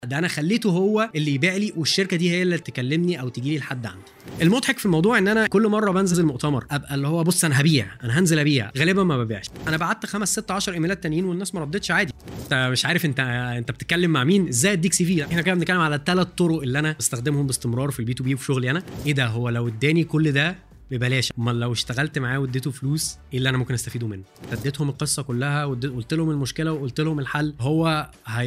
ده انا خليته هو اللي يبيع لي والشركه دي هي اللي تكلمني او تجي لي لحد عندي المضحك في الموضوع ان انا كل مره بنزل مؤتمر ابقى اللي هو بص انا هبيع انا هنزل ابيع غالبا ما ببيعش انا بعت خمس ست 10 ايميلات تانيين والناس ما ردتش عادي انت مش عارف انت انت بتتكلم مع مين ازاي اديك سي في احنا كده بنتكلم على الثلاث طرق اللي انا بستخدمهم باستمرار في البي تو بي وفي شغلي انا ايه ده هو لو اداني كل ده ببلاش امال لو اشتغلت معاه واديته فلوس ايه اللي انا ممكن استفيده منه اديتهم القصه كلها وقلت لهم المشكله وقلت لهم الحل هو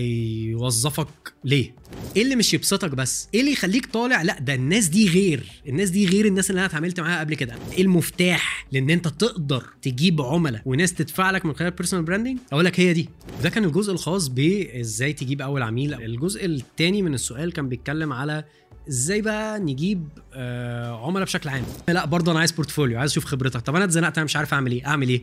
هيوظفك ليه ايه اللي مش يبسطك بس ايه اللي يخليك طالع لا ده الناس دي غير الناس دي غير الناس اللي انا اتعاملت معاها قبل كده ايه المفتاح لان انت تقدر تجيب عملاء وناس تدفع لك من خلال بيرسونال براندنج اقول لك هي دي ده كان الجزء الخاص بازاي تجيب اول عميل الجزء الثاني من السؤال كان بيتكلم على ازاي بقى نجيب آه عملاء بشكل عام لا برضه انا عايز بورتفوليو عايز اشوف خبرتك طب انا اتزنقت انا مش عارف اعمل ايه اعمل ايه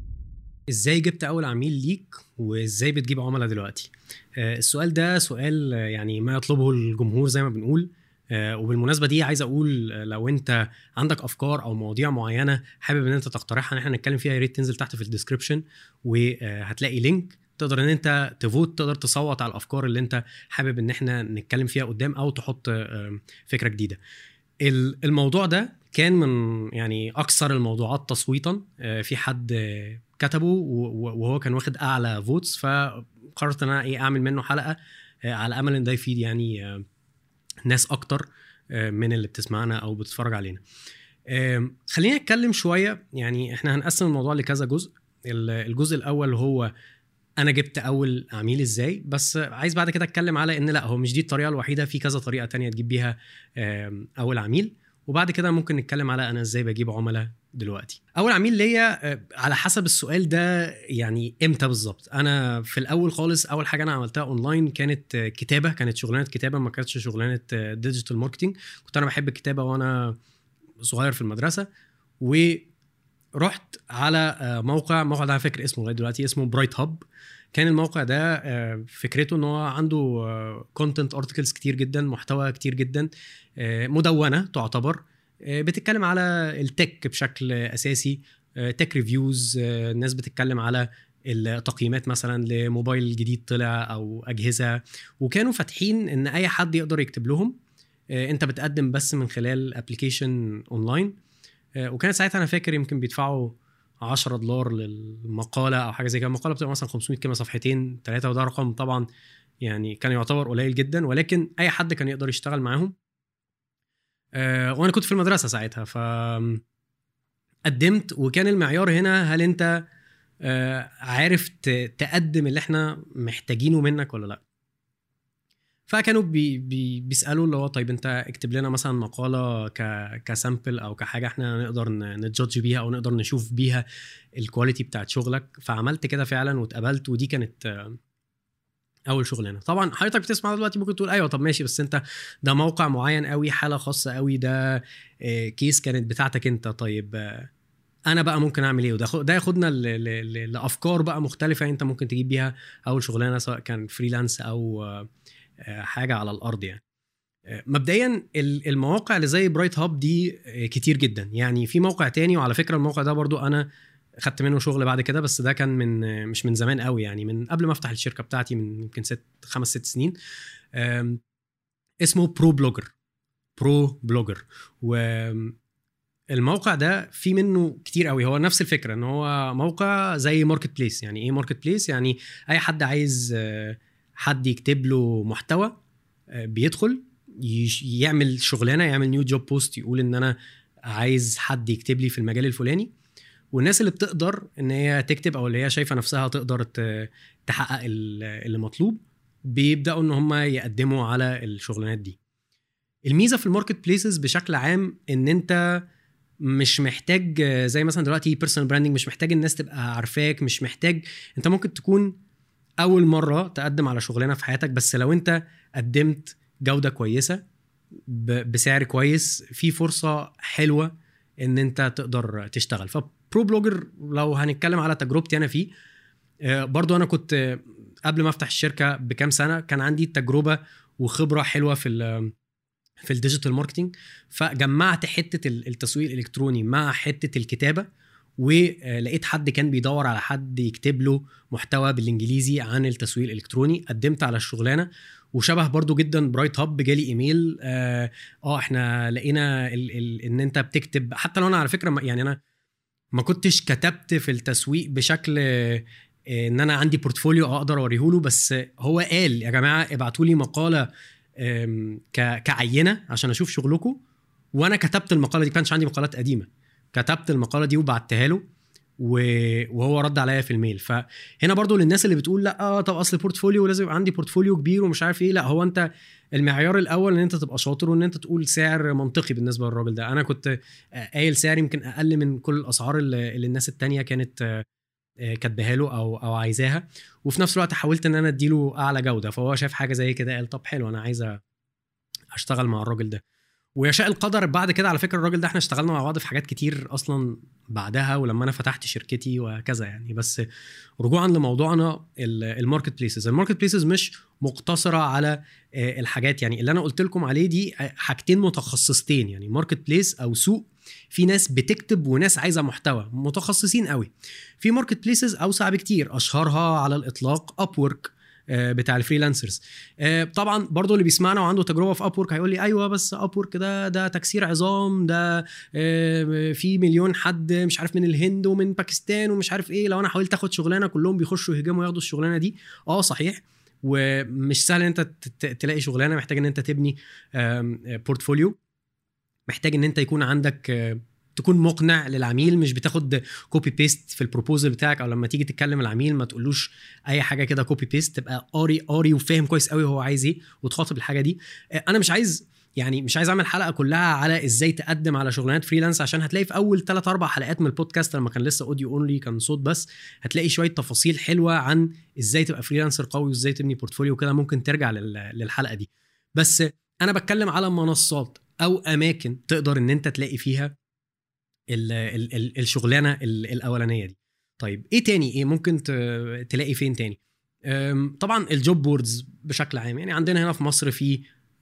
ازاي جبت اول عميل ليك وازاي بتجيب عملاء دلوقتي آه السؤال ده سؤال يعني ما يطلبه الجمهور زي ما بنقول آه وبالمناسبه دي عايز اقول لو انت عندك افكار او مواضيع معينه حابب ان انت تقترحها ان احنا نتكلم فيها يا ريت تنزل تحت في الديسكربشن وهتلاقي لينك تقدر ان انت تفوت تقدر تصوت على الافكار اللي انت حابب ان احنا نتكلم فيها قدام او تحط فكره جديده الموضوع ده كان من يعني اكثر الموضوعات تصويتا في حد كتبه وهو كان واخد اعلى فوتس فقررت ان انا ايه اعمل منه حلقه على امل ان ده يفيد يعني ناس اكتر من اللي بتسمعنا او بتتفرج علينا خلينا نتكلم شويه يعني احنا هنقسم الموضوع لكذا جزء الجزء الاول هو انا جبت اول عميل ازاي بس عايز بعد كده اتكلم على ان لا هو مش دي الطريقه الوحيده في كذا طريقه تانية تجيب بيها اول عميل وبعد كده ممكن نتكلم على انا ازاي بجيب عملاء دلوقتي اول عميل ليا على حسب السؤال ده يعني امتى بالظبط انا في الاول خالص اول حاجه انا عملتها اونلاين كانت كتابه كانت شغلانه كتابه ما كانتش شغلانه ديجيتال ماركتنج كنت انا بحب الكتابه وانا صغير في المدرسه و رحت على موقع موقع ده على فكره اسمه لغايه دلوقتي اسمه برايت هاب كان الموقع ده فكرته ان هو عنده كونتنت ارتكلز كتير جدا محتوى كتير جدا مدونه تعتبر بتتكلم على التك بشكل اساسي تك ريفيوز الناس بتتكلم على التقييمات مثلا لموبايل جديد طلع او اجهزه وكانوا فاتحين ان اي حد يقدر يكتب لهم انت بتقدم بس من خلال ابلكيشن اونلاين وكانت ساعتها انا فاكر يمكن بيدفعوا 10 دولار للمقاله او حاجه زي كده المقاله بتبقى مثلا 500 كلمه صفحتين ثلاثه وده رقم طبعا يعني كان يعتبر قليل جدا ولكن اي حد كان يقدر يشتغل معاهم أه وانا كنت في المدرسه ساعتها ف قدمت وكان المعيار هنا هل انت أه عارف تقدم اللي احنا محتاجينه منك ولا لا فكانوا بي بي بيسالوا اللي هو طيب انت اكتب لنا مثلا مقاله ك كسامبل او كحاجه احنا نقدر نتجادج بيها او نقدر نشوف بيها الكواليتي بتاعت شغلك فعملت كده فعلا واتقبلت ودي كانت اول شغلانه طبعا حضرتك بتسمع دلوقتي ممكن تقول ايوه طب ماشي بس انت ده موقع معين قوي حاله خاصه قوي ده كيس كانت بتاعتك انت طيب انا بقى ممكن اعمل ايه وده ده ياخدنا لافكار بقى مختلفه انت ممكن تجيب بيها اول شغلانه سواء كان فريلانس او حاجه على الارض يعني مبدئيا المواقع اللي زي برايت هاب دي كتير جدا يعني في موقع تاني وعلى فكره الموقع ده برضو انا خدت منه شغل بعد كده بس ده كان من مش من زمان قوي يعني من قبل ما افتح الشركه بتاعتي من يمكن ست خمس ست سنين اسمه برو بلوجر برو بلوجر و الموقع ده في منه كتير قوي هو نفس الفكره ان هو موقع زي ماركت بليس يعني ايه ماركت بليس يعني اي حد عايز حد يكتب له محتوى بيدخل يعمل شغلانه يعمل نيو جوب بوست يقول ان انا عايز حد يكتب لي في المجال الفلاني والناس اللي بتقدر ان هي تكتب او اللي هي شايفه نفسها تقدر تحقق اللي مطلوب بيبداوا ان هم يقدموا على الشغلانات دي الميزه في الماركت بليسز بشكل عام ان انت مش محتاج زي مثلا دلوقتي بيرسونال براندنج مش محتاج الناس تبقى عارفاك مش محتاج انت ممكن تكون اول مره تقدم على شغلانه في حياتك بس لو انت قدمت جوده كويسه بسعر كويس في فرصه حلوه ان انت تقدر تشتغل فبرو بلوجر لو هنتكلم على تجربتي انا فيه برضو انا كنت قبل ما افتح الشركه بكام سنه كان عندي تجربه وخبره حلوه في في الديجيتال ماركتنج فجمعت حته التسويق الالكتروني مع حته الكتابه ولقيت حد كان بيدور على حد يكتب له محتوى بالانجليزي عن التسويق الالكتروني قدمت على الشغلانه وشبه برضو جدا برايت هاب جالي ايميل اه, آه احنا لقينا ال ال ان انت بتكتب حتى لو انا على فكره يعني انا ما كنتش كتبت في التسويق بشكل آه ان انا عندي بورتفوليو اقدر اوريه له بس هو قال يا جماعه ابعتوا لي مقاله كعينه عشان اشوف شغلكم وانا كتبت المقاله دي كانش عندي مقالات قديمه كتبت المقاله دي وبعتها له وهو رد عليا في الميل فهنا برضو للناس اللي بتقول لا آه طب اصل بورتفوليو لازم يبقى عندي بورتفوليو كبير ومش عارف ايه لا هو انت المعيار الاول ان انت تبقى شاطر وان انت تقول سعر منطقي بالنسبه للراجل ده انا كنت قايل سعر يمكن اقل من كل الاسعار اللي, اللي الناس التانية كانت كاتباها له او او عايزاها وفي نفس الوقت حاولت ان انا اديله اعلى جوده فهو شاف حاجه زي كده قال طب حلو انا عايز اشتغل مع الراجل ده ويشاء القدر بعد كده على فكره الراجل ده احنا اشتغلنا مع بعض في حاجات كتير اصلا بعدها ولما انا فتحت شركتي وكذا يعني بس رجوعا لموضوعنا الماركت بليسز الماركت بليسز مش مقتصره على الحاجات يعني اللي انا قلت لكم عليه دي حاجتين متخصصتين يعني ماركت بليس او سوق في ناس بتكتب وناس عايزه محتوى متخصصين قوي في ماركت بليسز اوسع بكتير اشهرها على الاطلاق ابورك بتاع الفريلانسرز طبعا برضو اللي بيسمعنا وعنده تجربه في ابورك هيقول لي ايوه بس ابورك ده ده تكسير عظام ده في مليون حد مش عارف من الهند ومن باكستان ومش عارف ايه لو انا حاولت اخد شغلانه كلهم بيخشوا يهجموا ياخدوا الشغلانه دي اه صحيح ومش سهل ان انت تلاقي شغلانه محتاج ان انت تبني بورتفوليو محتاج ان انت يكون عندك تكون مقنع للعميل مش بتاخد كوبي بيست في البروبوزل بتاعك او لما تيجي تتكلم العميل ما تقولوش اي حاجه كده كوبي بيست تبقى قاري قاري وفاهم كويس قوي هو عايز ايه وتخاطب الحاجه دي انا مش عايز يعني مش عايز اعمل حلقه كلها على ازاي تقدم على شغلانات فريلانس عشان هتلاقي في اول 3 4 حلقات من البودكاست لما كان لسه اوديو اونلي كان صوت بس هتلاقي شويه تفاصيل حلوه عن ازاي تبقى فريلانسر قوي وازاي تبني بورتفوليو كده ممكن ترجع للحلقه دي بس انا بتكلم على منصات او اماكن تقدر ان انت تلاقي فيها ال ال ال الشغلانه الاولانيه دي طيب ايه تاني ايه ممكن تلاقي فين تاني طبعا الجوب بوردز بشكل عام يعني عندنا هنا في مصر في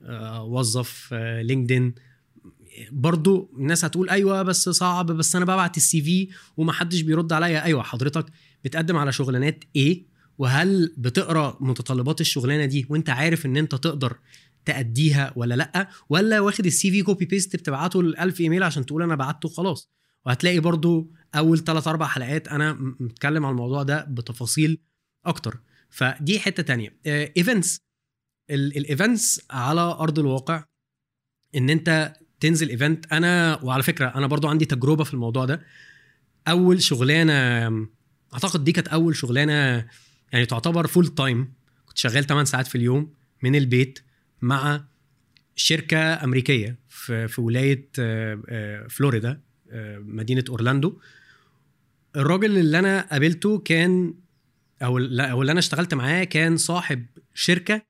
وظف لينكدين برضو الناس هتقول ايوه بس صعب بس انا ببعت السي في ومحدش بيرد عليا ايوه حضرتك بتقدم على شغلانات ايه وهل بتقرا متطلبات الشغلانه دي وانت عارف ان انت تقدر تأديها ولا لا ولا واخد السي في كوبي بيست بتبعته ل 1000 ايميل عشان تقول انا بعته خلاص وهتلاقي برضو اول 3 4 حلقات انا متكلم عن الموضوع ده بتفاصيل اكتر فدي حته تانية ايفنتس الايفنتس على ارض الواقع ان انت تنزل ايفنت انا وعلى فكره انا برضو عندي تجربه في الموضوع ده اول شغلانه اعتقد دي كانت اول شغلانه يعني تعتبر فول تايم كنت شغال 8 ساعات في اليوم من البيت مع شركه امريكيه في في ولايه فلوريدا مدينه اورلاندو الراجل اللي انا قابلته كان او او اللي انا اشتغلت معاه كان صاحب شركه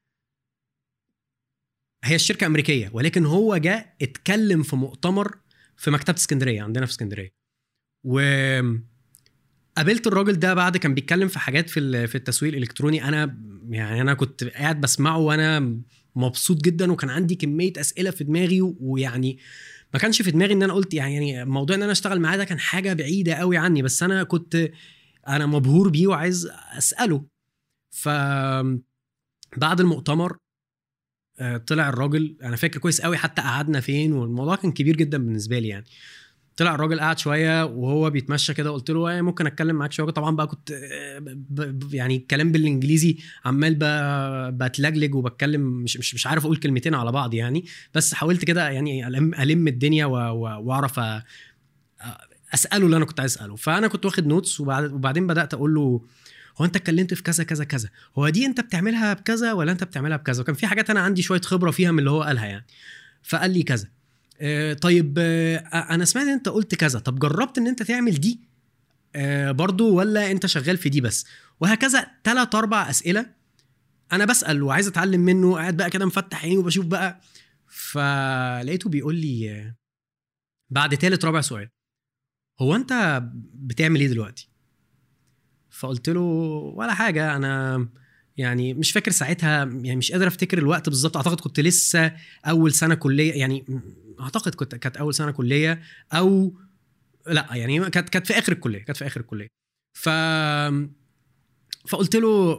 هي الشركه امريكيه ولكن هو جاء اتكلم في مؤتمر في مكتبه اسكندريه عندنا في اسكندريه و قابلت الراجل ده بعد كان بيتكلم في حاجات في في التسويق الالكتروني انا يعني انا كنت قاعد بسمعه وانا مبسوط جدا وكان عندي كميه اسئله في دماغي ويعني ما كانش في دماغي ان انا قلت يعني يعني موضوع ان انا اشتغل معاه ده كان حاجه بعيده قوي عني بس انا كنت انا مبهور بيه وعايز اساله ف بعد المؤتمر طلع الراجل انا فاكر كويس قوي حتى قعدنا فين والموضوع كان كبير جدا بالنسبه لي يعني طلع الراجل قعد شويه وهو بيتمشى كده قلت له ايه ممكن اتكلم معاك شويه طبعا بقى كنت يعني الكلام بالانجليزي عمال بتلجلج وبتكلم مش مش مش عارف اقول كلمتين على بعض يعني بس حاولت كده يعني الم الم الدنيا واعرف اساله اللي انا كنت عايز اساله فانا كنت واخد نوتس وبعدين بدات اقول له هو انت اتكلمت في كذا كذا كذا هو دي انت بتعملها بكذا ولا انت بتعملها بكذا وكان في حاجات انا عندي شويه خبره فيها من اللي هو قالها يعني فقال لي كذا آه طيب آه انا سمعت ان انت قلت كذا طب جربت ان انت تعمل دي آه برضو ولا انت شغال في دي بس وهكذا ثلاث اربع اسئله انا بسال وعايز اتعلم منه قاعد بقى كده مفتح عيني وبشوف بقى فلقيته بيقول لي بعد ثالث رابع سؤال هو انت بتعمل ايه دلوقتي فقلت له ولا حاجه انا يعني مش فاكر ساعتها يعني مش قادر افتكر الوقت بالظبط اعتقد كنت لسه اول سنه كليه يعني اعتقد كنت كانت اول سنه كليه او لا يعني كانت كانت في اخر الكليه كانت في اخر الكليه ف فقلت له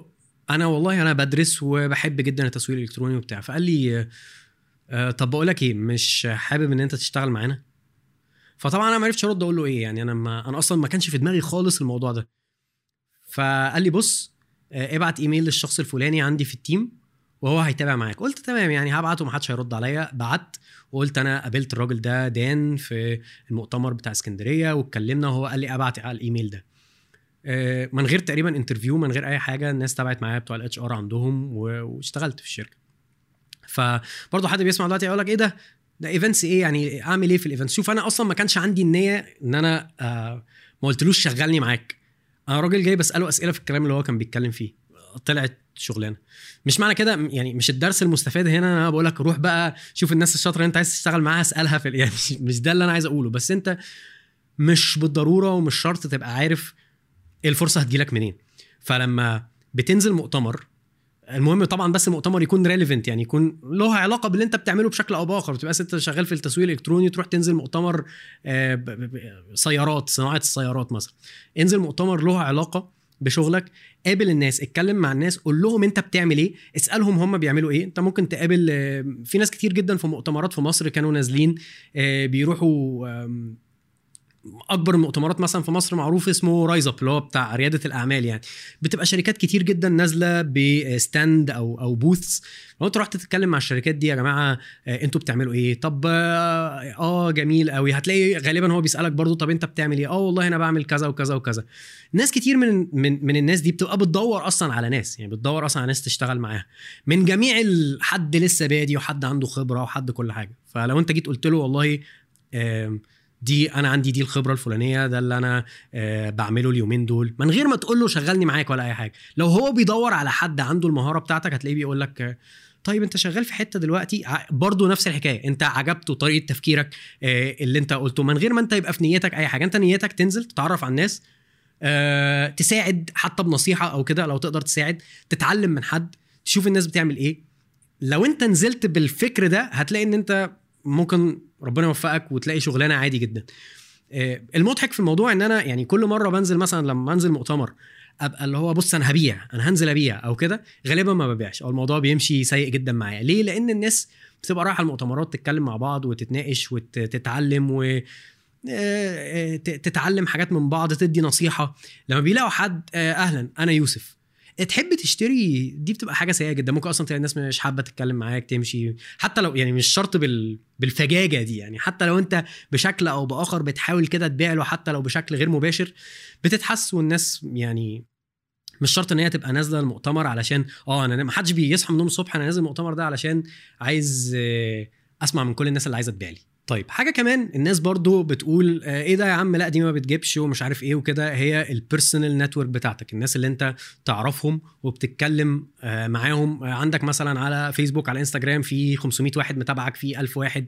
انا والله انا بدرس وبحب جدا التسويق الالكتروني وبتاع فقال لي آه، طب بقول لك ايه مش حابب ان انت تشتغل معانا فطبعا انا ما عرفتش ارد اقول له ايه يعني انا ما انا اصلا ما كانش في دماغي خالص الموضوع ده فقال لي بص آه، ابعت ايميل للشخص الفلاني عندي في التيم وهو هيتابع معاك قلت تمام يعني هبعت ومحدش هيرد عليا بعت وقلت انا قابلت الراجل ده دان في المؤتمر بتاع اسكندريه واتكلمنا وهو قال لي ابعت على الايميل ده آه، من غير تقريبا انترفيو من غير اي حاجه الناس تابعت معايا بتوع الاتش ار عندهم و- واشتغلت في الشركه فبرضه حد بيسمع دلوقتي يقول لك ايه ده ده ايفنتس ايه يعني اعمل ايه في الايفنتس شوف انا اصلا ما كانش عندي النيه ان انا آه ما قلتلوش شغلني معاك انا راجل جاي بساله اسئله في الكلام اللي هو كان بيتكلم فيه طلعت شغلانه مش معنى كده يعني مش الدرس المستفاد هنا انا بقول لك روح بقى شوف الناس الشاطره اللي انت عايز تشتغل معاها اسالها في ال- يعني مش- مش ده اللي انا عايز اقوله بس انت مش بالضروره ومش شرط تبقى عارف الفرصه هتجيلك منين فلما بتنزل مؤتمر المهم طبعا بس المؤتمر يكون ريليفنت يعني يكون له علاقه باللي انت بتعمله بشكل او باخر تبقى انت شغال في التسويق الالكتروني تروح تنزل مؤتمر آه، ب- ب- ب- سيارات صناعه السيارات مثلا انزل مؤتمر له علاقه بشغلك قابل الناس اتكلم مع الناس قول لهم انت بتعمل ايه اسالهم هم بيعملوا ايه انت ممكن تقابل آه، في ناس كتير جدا في مؤتمرات في مصر كانوا نازلين آه، بيروحوا آم، اكبر المؤتمرات مثلا في مصر معروف اسمه رايز اب اللي هو بتاع رياده الاعمال يعني بتبقى شركات كتير جدا نازله بستاند او او بوثس لو انت رحت تتكلم مع الشركات دي يا جماعه آه، انتوا بتعملوا ايه طب اه آه، جميل قوي هتلاقي غالبا هو بيسالك برضو طب انت بتعمل ايه اه والله انا بعمل كذا وكذا وكذا ناس كتير من من من الناس دي بتبقى بتدور اصلا على ناس يعني بتدور اصلا على ناس تشتغل معاها من جميع ال- حد لسه بادي وحد عنده خبره وحد كل حاجه فلو انت جيت قلت له والله آم، دي انا عندي دي الخبره الفلانيه ده اللي انا آه بعمله اليومين دول من غير ما تقول له شغلني معاك ولا اي حاجه لو هو بيدور على حد عنده المهاره بتاعتك هتلاقيه بيقول لك آه، طيب انت شغال في حته دلوقتي ع- برضه نفس الحكايه انت عجبته طريقه تفكيرك آه اللي انت قلته من غير ما انت يبقى في نيتك اي حاجه انت نيتك تنزل تتعرف على الناس آه تساعد حتى بنصيحه او كده لو تقدر تساعد تتعلم من حد تشوف الناس بتعمل ايه لو انت نزلت بالفكر ده هتلاقي ان انت ممكن ربنا يوفقك وتلاقي شغلانه عادي جدا آه، المضحك في الموضوع ان انا يعني كل مره بنزل مثلا لما انزل مؤتمر ابقى اللي هو بص انا هبيع انا هنزل ابيع او كده غالبا ما ببيعش او الموضوع بيمشي سيء جدا معايا ليه لان الناس بتبقى رايحه المؤتمرات تتكلم مع بعض وتتناقش وتتعلم و آه، آه، ت- تتعلم حاجات من بعض تدي نصيحه لما بيلاقوا حد آه، اهلا انا يوسف تحب تشتري دي بتبقى حاجه سيئه جدا ممكن اصلا تلاقي الناس مش حابه تتكلم معاك تمشي حتى لو يعني مش شرط بال بالفجاجه دي يعني حتى لو انت بشكل او باخر بتحاول كده تبيع له حتى لو بشكل غير مباشر بتتحس والناس يعني مش شرط ان هي تبقى نازله المؤتمر علشان اه انا ما حدش بيصحى من النوم الصبح انا نازل المؤتمر ده علشان عايز آه، اسمع من كل الناس اللي عايزه تبيع لي طيب حاجه كمان الناس برضو بتقول آه، ايه ده يا عم لا دي ما بتجيبش ومش عارف ايه وكده هي البيرسونال نتورك بتاعتك الناس اللي انت تعرفهم وبتتكلم آه، معاهم آه، عندك مثلا على فيسبوك على انستجرام في 500 واحد متابعك في 1000 واحد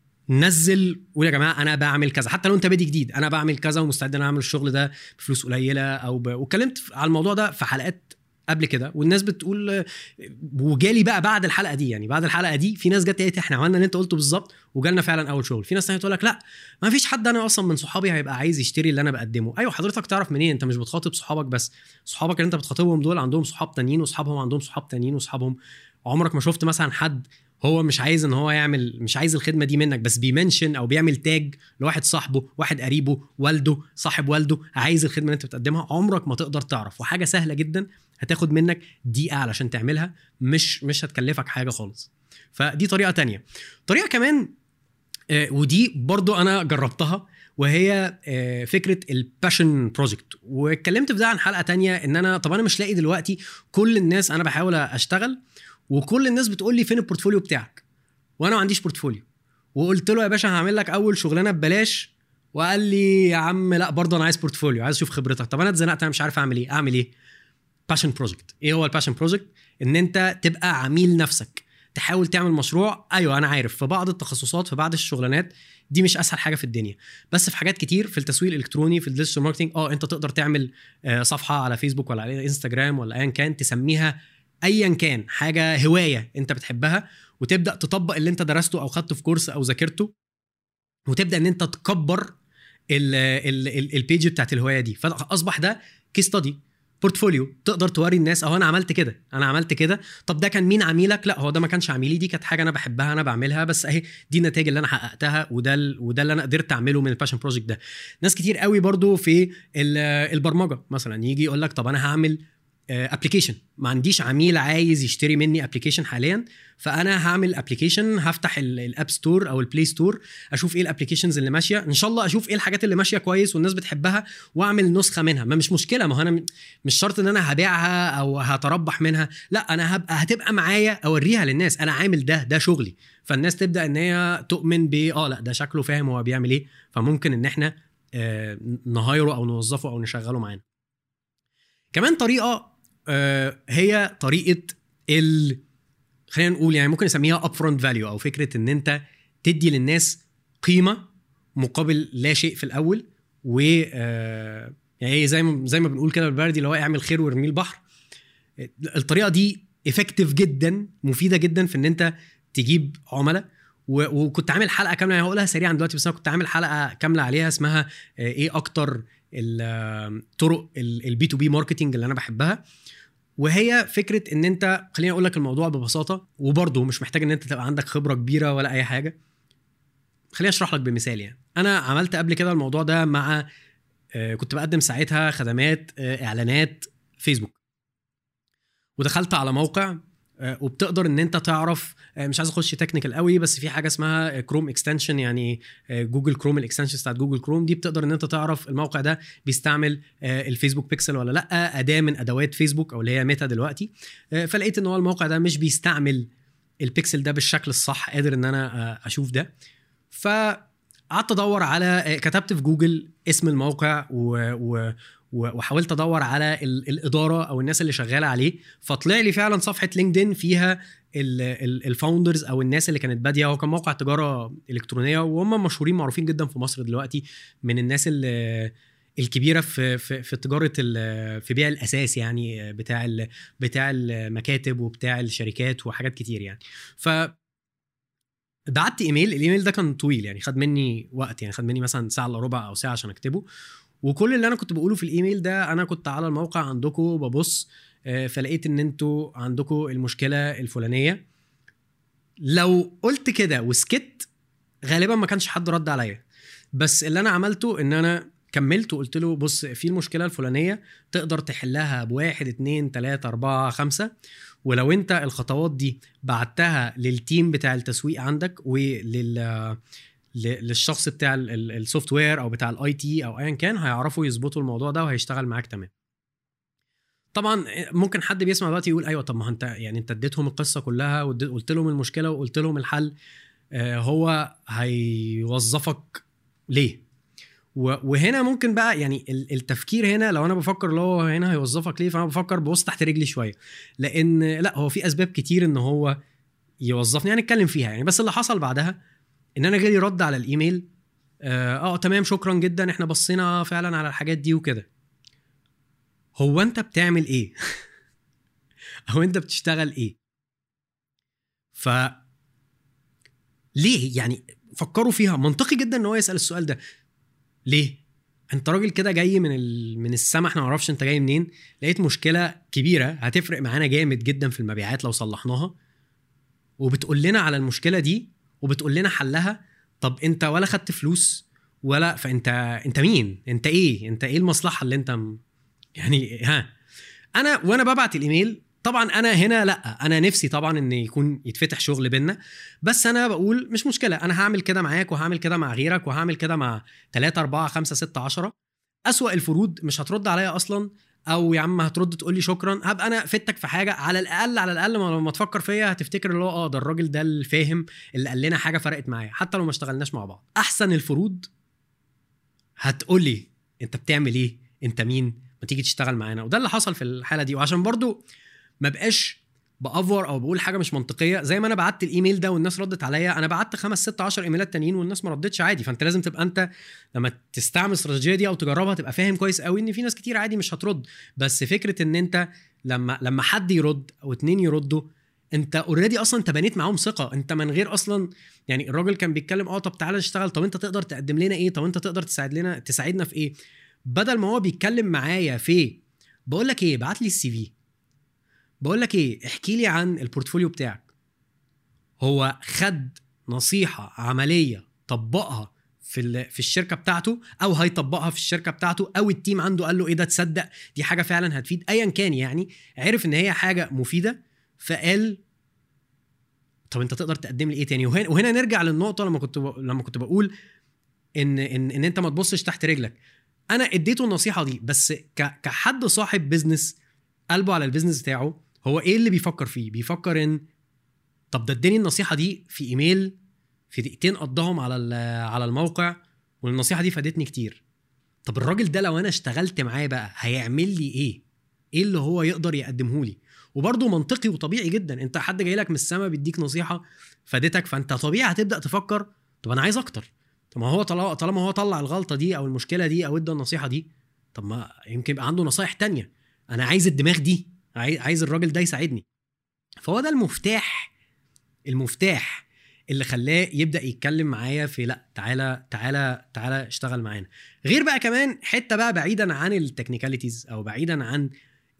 نزل قول يا جماعه انا بعمل كذا حتى لو انت بادي جديد انا بعمل كذا ومستعد ان أنا اعمل الشغل ده بفلوس قليله او ب... واتكلمت على الموضوع ده في حلقات قبل كده والناس بتقول آه، وجالي بقى بعد الحلقه دي يعني بعد الحلقه دي في ناس جت قالت احنا عملنا اللي انت قلته بالظبط وجالنا فعلا اول شغل في ناس تانية تقول لك لا ما فيش حد انا اصلا من صحابي هيبقى عايز يشتري اللي انا بقدمه ايوه حضرتك تعرف منين انت مش بتخاطب صحابك بس صحابك اللي انت بتخاطبهم دول عندهم صحاب تانيين وصحابهم عندهم صحاب تانيين وصحابهم عمرك ما شفت مثلا حد هو مش عايز ان هو يعمل مش عايز الخدمه دي منك بس بيمنشن او بيعمل تاج لواحد صاحبه واحد قريبه والده صاحب والده عايز الخدمه اللي انت بتقدمها عمرك ما تقدر تعرف وحاجه سهله جدا هتاخد منك دقيقه علشان تعملها مش مش هتكلفك حاجه خالص فدي طريقه تانية طريقه كمان آه، ودي برضو انا جربتها وهي آه، فكره الباشن بروجكت واتكلمت في ده عن حلقه تانية ان انا طب انا مش لاقي دلوقتي كل الناس انا بحاول اشتغل وكل الناس بتقول لي فين البورتفوليو بتاعك وانا ما عنديش بورتفوليو وقلت له يا باشا هعمل لك اول شغلانه ببلاش وقال لي يا عم لا برضه انا عايز بورتفوليو عايز اشوف خبرتك طب انا اتزنقت انا مش عارف اعمل ايه اعمل ايه باشن بروجكت ايه هو الباشن بروجكت ان انت تبقى عميل نفسك تحاول تعمل مشروع ايوه انا عارف في بعض التخصصات في بعض الشغلانات دي مش اسهل حاجه في الدنيا بس في حاجات كتير في التسويق الالكتروني في الديجيتال ماركتنج اه انت تقدر تعمل آه، صفحه على فيسبوك ولا على انستجرام ولا ايا كان تسميها ايا كان حاجه هوايه انت بتحبها وتبدا تطبق اللي انت درسته او خدته في كورس او ذاكرته وتبدا ان انت تكبر ال- ال- ال- البيج بتاعت الهوايه دي فاصبح ده كيس ستادي بورتفوليو تقدر توري الناس اهو انا عملت كده انا عملت كده طب ده كان مين عميلك لا هو ده ما كانش عميلي دي كانت حاجه انا بحبها انا بعملها بس اهي دي النتائج اللي انا حققتها وده ال... وده اللي انا قدرت اعمله من الباشن بروجكت ده ناس كتير قوي برضو في ال- البرمجه مثلا يجي يقول لك طب انا هعمل ابلكيشن ما عنديش عميل عايز يشتري مني ابلكيشن حاليا فانا هعمل ابلكيشن هفتح الاب ستور او البلاي ستور اشوف ايه الابلكيشنز اللي ماشيه ان شاء الله اشوف ايه الحاجات اللي ماشيه كويس والناس بتحبها واعمل نسخه منها ما مش مشكله ما هو انا م- مش شرط ان انا هبيعها او هتربح منها لا انا هبقى هتبقى معايا اوريها للناس انا عامل ده ده شغلي فالناس تبدا ان هي تؤمن ب اه لا ده شكله فاهم هو بيعمل ايه فممكن ان احنا آه، نهايره او نوظفه او نشغله معانا كمان طريقه آه، هي طريقه ال خلينا نقول يعني ممكن نسميها اب فرونت فاليو او فكره ان انت تدي للناس قيمه مقابل لا شيء في الاول و آه، يعني هي زي ما زي ما بنقول كده بالبلدي اللي هو اعمل خير وارميه البحر الطريقه دي افكتيف جدا مفيده جدا في ان انت تجيب عملاء و- وكنت عامل حلقه كامله يعني هقولها سريعا دلوقتي بس انا كنت عامل حلقه كامله عليها اسمها آه، ايه اكتر الطرق البي تو بي ماركتنج اللي انا بحبها وهي فكره ان انت خليني اقول لك الموضوع ببساطه وبرضه مش محتاج ان انت تبقى عندك خبره كبيره ولا اي حاجه خليني اشرح لك بمثال يعني انا عملت قبل كده الموضوع ده مع آه، كنت بقدم ساعتها خدمات آه، اعلانات فيسبوك ودخلت على موقع آه، وبتقدر ان انت تعرف آه، مش عايز اخش تكنيكال قوي بس في حاجه اسمها كروم اكستنشن يعني آه، جوجل كروم الاكستنشن بتاعت جوجل كروم دي بتقدر ان انت تعرف الموقع ده بيستعمل آه، الفيسبوك بيكسل ولا لا اداه من ادوات فيسبوك او اللي هي ميتا دلوقتي آه، فلقيت ان هو الموقع ده مش بيستعمل البيكسل ده بالشكل الصح قادر ان انا آه، اشوف ده فقعدت ادور على آه، كتبت في جوجل اسم الموقع و, و و- وحاولت ادور على ال- الاداره او الناس اللي شغاله عليه فطلع لي فعلا صفحه لينكدين فيها الفاوندرز او الناس اللي كانت باديه هو كان موقع تجاره الكترونيه وهم مشهورين معروفين جدا في مصر دلوقتي من الناس اللي الكبيره في في في تجاره ال- في بيع الاساس يعني بتاع ال- بتاع المكاتب وبتاع الشركات وحاجات كتير يعني ف بعت ايميل الايميل ده كان طويل يعني خد مني وقت يعني خد مني مثلا ساعه الا ربع او ساعه عشان اكتبه وكل اللي انا كنت بقوله في الايميل ده انا كنت على الموقع عندكم ببص آه، فلقيت ان انتوا عندكم المشكله الفلانيه لو قلت كده وسكت غالبا ما كانش حد رد عليا بس اللي انا عملته ان انا كملت وقلت له بص في المشكله الفلانيه تقدر تحلها بواحد اتنين تلاته اربعه خمسه ولو انت الخطوات دي بعتها للتيم بتاع التسويق عندك ولل ل- للشخص بتاع السوفت وير او بتاع الاي تي او ايا كان هيعرفوا يظبطوا الموضوع ده وهيشتغل معاك تمام طبعا ممكن حد بيسمع دلوقتي يقول ايوه طب ما انت يعني انت اديتهم القصه كلها وقلت لهم المشكله وقلت لهم الحل آه، هو هيوظفك ليه و- وهنا ممكن بقى يعني ال- التفكير هنا لو انا بفكر اللي هو هنا هيوظفك ليه فانا بفكر ببص تحت رجلي شويه لان لا هو في اسباب كتير ان هو يوظفني هنتكلم فيها يعني بس اللي حصل بعدها ان انا جالي رد على الايميل اه, آه تمام شكرا جدا احنا بصينا فعلا على الحاجات دي وكده هو انت بتعمل ايه او انت بتشتغل ايه ف ليه يعني فكروا فيها منطقي جدا ان هو يسال السؤال ده ليه انت راجل كده جاي من ال... من السما احنا ما نعرفش انت جاي منين لقيت مشكله كبيره هتفرق معانا جامد جدا في المبيعات لو صلحناها وبتقول لنا على المشكله دي وبتقول لنا حلها طب انت ولا خدت فلوس ولا فانت انت مين انت ايه انت ايه المصلحه اللي انت م... يعني ها انا وانا ببعت الايميل طبعا انا هنا لا انا نفسي طبعا ان يكون يتفتح شغل بينا بس انا بقول مش مشكله انا هعمل كده معاك وهعمل كده مع غيرك وهعمل كده مع 3 4 5 6 10 اسوا الفروض مش هترد عليا اصلا او يا عم هترد تقول لي شكرا هبقى انا فدتك في حاجه على الاقل على الاقل ما لما تفكر فيا هتفتكر اللي هو اه ده الراجل ده الفاهم اللي قال لنا حاجه فرقت معايا حتى لو ما اشتغلناش مع بعض احسن الفروض هتقول لي انت بتعمل ايه انت مين ما تيجي تشتغل معانا وده اللي حصل في الحاله دي وعشان برضو ما بقاش بافور او بقول حاجه مش منطقيه زي ما انا بعت الايميل ده والناس ردت عليا انا بعت خمس ست 10 ايميلات تانيين والناس ما ردتش عادي فانت لازم تبقى انت لما تستعمل الاستراتيجيه دي او تجربها تبقى فاهم كويس قوي ان في ناس كتير عادي مش هترد بس فكره ان انت لما لما حد يرد او اتنين يردوا انت اوريدي اصلا انت بنيت معاهم ثقه انت من غير اصلا يعني الراجل كان بيتكلم اه طب تعالى نشتغل طب انت تقدر تقدم لنا ايه طب انت تقدر تساعد لنا تساعدنا في ايه بدل ما هو بيتكلم معايا في بقول لك ايه بعت لي السي في بقول لك ايه احكي لي عن البورتفوليو بتاعك هو خد نصيحه عمليه طبقها في في الشركه بتاعته او هيطبقها في الشركه بتاعته او التيم عنده قال له ايه ده تصدق دي حاجه فعلا هتفيد ايا كان يعني عرف ان هي حاجه مفيده فقال طب انت تقدر تقدم لي ايه تاني وهنا, وهنا نرجع للنقطه لما كنت ب... لما كنت بقول ان ان ان انت ما تبصش تحت رجلك انا اديته النصيحه دي بس ك... كحد صاحب بزنس قلبه على البيزنس بتاعه هو ايه اللي بيفكر فيه بيفكر ان طب ده اداني النصيحه دي في ايميل في دقيقتين قضاهم على على الموقع والنصيحه دي فادتني كتير طب الراجل ده لو انا اشتغلت معاه بقى هيعمل لي ايه ايه اللي هو يقدر يقدمه لي وبرضه منطقي وطبيعي جدا انت حد جاي لك من السما بيديك نصيحه فادتك فانت طبيعي هتبدا تفكر طب انا عايز اكتر طب ما هو طالما هو طلع الغلطه دي او المشكله دي او ادى النصيحه دي طب ما يمكن يبقى عنده نصايح تانية انا عايز الدماغ دي عايز الراجل ده يساعدني فهو ده المفتاح المفتاح اللي خلاه يبدا يتكلم معايا في لا تعالى تعالى تعالى اشتغل معانا غير بقى كمان حته بقى بعيدا عن التكنيكاليتيز او بعيدا عن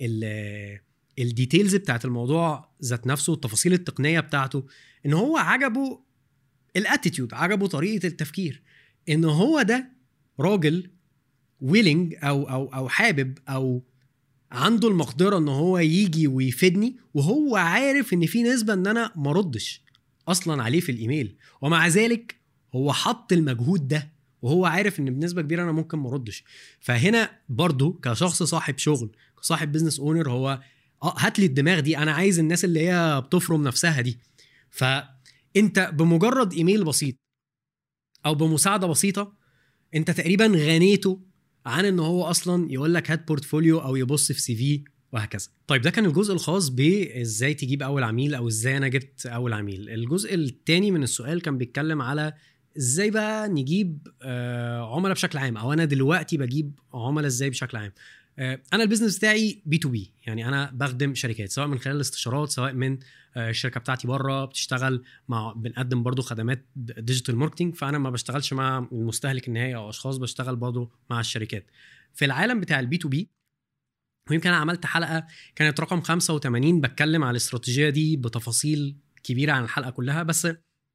الديتيلز بتاعت الموضوع ذات نفسه التفاصيل التقنيه بتاعته ان هو عجبه الاتيتيود عجبه طريقه التفكير ان هو ده راجل ويلنج او او او حابب او عنده المقدره ان هو يجي ويفيدني وهو عارف ان في نسبه ان انا ما ردش اصلا عليه في الايميل ومع ذلك هو حط المجهود ده وهو عارف ان بنسبه كبيره انا ممكن ما اردش فهنا برضو كشخص صاحب شغل كصاحب بزنس اونر هو اه هات لي الدماغ دي انا عايز الناس اللي هي بتفرم نفسها دي فانت بمجرد ايميل بسيط او بمساعده بسيطه انت تقريبا غنيته عن ان هو اصلا يقول لك هات بورتفوليو او يبص في سي في وهكذا طيب ده كان الجزء الخاص بازاي تجيب اول عميل او ازاي انا جبت اول عميل الجزء الثاني من السؤال كان بيتكلم على ازاي بقى نجيب آه، عملاء بشكل عام او انا دلوقتي بجيب عملاء ازاي بشكل عام آه، انا البيزنس بتاعي بي تو بي يعني انا بخدم شركات سواء من خلال الاستشارات سواء من آه، الشركه بتاعتي بره بتشتغل مع بنقدم برضو خدمات ديجيتال ماركتنج فانا ما بشتغلش مع المستهلك النهائي او اشخاص بشتغل برضو مع الشركات في العالم بتاع البي تو بي ويمكن انا عملت حلقه كانت رقم 85 بتكلم على الاستراتيجيه دي بتفاصيل كبيره عن الحلقه كلها بس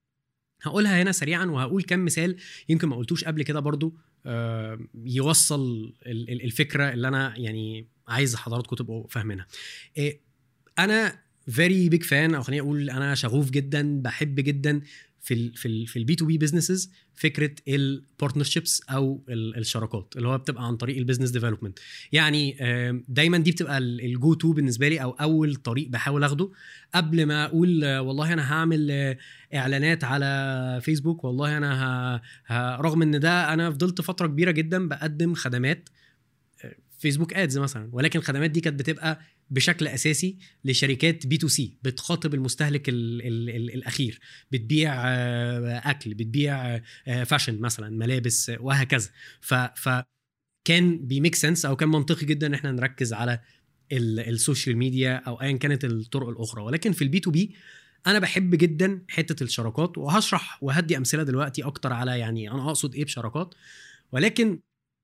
هقولها هنا سريعا وهقول كم مثال يمكن ما قلتوش قبل كده برضو آه، يوصل الفكره اللي انا يعني عايز حضراتكم تبقوا فاهمينها آه، انا فيري بيج فان او خليني اقول انا شغوف جدا بحب جدا في ال في ال في البي تو بي بزنسز فكره البارتنرشيبس او الشراكات اللي هو بتبقى عن طريق البيزنس ديفلوبمنت يعني دايما دي بتبقى الجو تو بالنسبه لي او اول طريق بحاول اخده قبل ما اقول والله انا هعمل اعلانات على فيسبوك والله انا ه... ه... رغم ان ده انا فضلت فتره كبيره جدا بقدم خدمات فيسبوك ادز مثلا ولكن الخدمات دي كانت بتبقى بشكل اساسي لشركات بي تو سي بتخاطب المستهلك ال ال ال الاخير بتبيع آه، اكل بتبيع فاشن آه، مثلا ملابس وهكذا ف ف كان بيميك سنس او كان منطقي جدا ان احنا نركز على السوشيال ميديا او ايا كانت الطرق الاخرى ولكن في البي تو بي انا بحب جدا حته الشراكات وهشرح وهدي امثله دلوقتي اكتر على يعني انا اقصد ايه بشراكات ولكن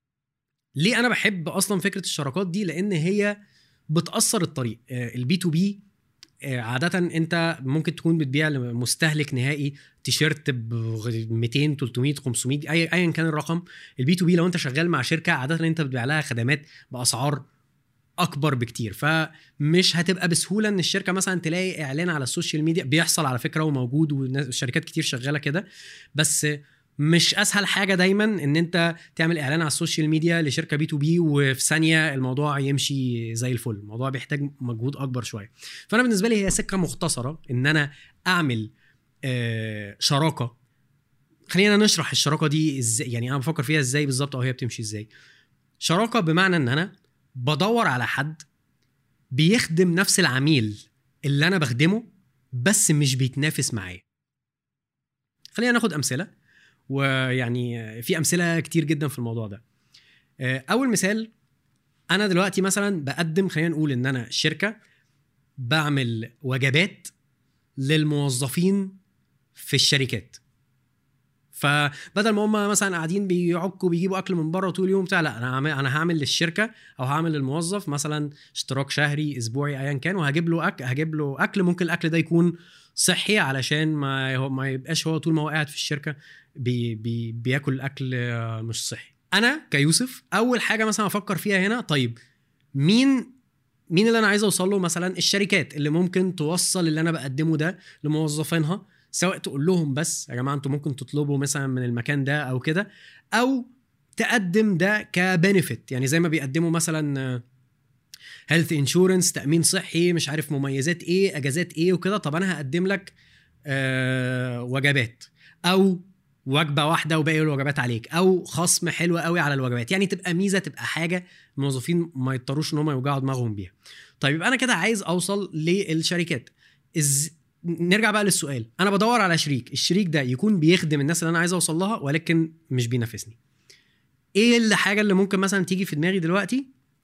ليه انا بحب اصلا فكره الشراكات دي لان هي بتاثر الطريق البي تو بي عادة انت ممكن تكون بتبيع لمستهلك نهائي تيشيرت ب 200 300 500 ايا كان الرقم البي تو بي لو انت شغال مع شركه عاده انت بتبيع لها خدمات باسعار اكبر بكتير فمش هتبقى بسهوله ان الشركه مثلا تلاقي اعلان على السوشيال ميديا بيحصل على فكره وموجود والشركات كتير شغاله كده بس مش اسهل حاجه دايما ان انت تعمل اعلان على السوشيال ميديا لشركه بي تو بي وفي ثانيه الموضوع يمشي زي الفل الموضوع بيحتاج مجهود اكبر شويه فانا بالنسبه لي هي سكه مختصره ان انا اعمل آه شراكه خلينا نشرح الشراكه دي ازاي يعني انا بفكر فيها ازاي بالظبط او هي بتمشي ازاي شراكه بمعنى ان انا بدور على حد بيخدم نفس العميل اللي انا بخدمه بس مش بيتنافس معايا خلينا ناخد امثله ويعني في امثله كتير جدا في الموضوع ده آه، اول مثال انا دلوقتي مثلا بقدم خلينا نقول ان انا شركه بعمل وجبات للموظفين في الشركات فبدل ما هم مثلا قاعدين بيعكوا بيجيبوا اكل من بره طول اليوم بتاع لا انا هعمل انا هعمل للشركه او هعمل للموظف مثلا اشتراك شهري اسبوعي ايا كان وهجيب له اكل هجيب له اكل ممكن الاكل ده يكون صحي علشان ما هو ما يبقاش هو طول ما هو قاعد في الشركه بي بي بياكل اكل آه، مش صحي انا كيوسف اول حاجه مثلا افكر فيها هنا طيب مين مين اللي انا عايز اوصل له مثلا الشركات اللي ممكن توصل اللي انا بقدمه ده لموظفينها سواء تقول لهم بس يا جماعه انتوا ممكن تطلبوا مثلا من المكان ده او كده او تقدم ده كبنفيت يعني زي ما بيقدموا مثلا هيلث انشورنس تامين صحي مش عارف مميزات ايه اجازات ايه وكده طب انا هقدم لك آه وجبات او وجبه واحده وباقي الوجبات عليك او خصم حلو قوي على الوجبات يعني تبقى ميزه تبقى حاجه الموظفين ما يضطروش ان هم يوجعوا دماغهم بيها طيب يبقى انا كده عايز اوصل للشركات إز... نرجع بقى للسؤال انا بدور على شريك الشريك ده يكون بيخدم الناس اللي انا عايز اوصل لها ولكن مش بينافسني ايه الحاجه اللي ممكن مثلا تيجي في دماغي دلوقتي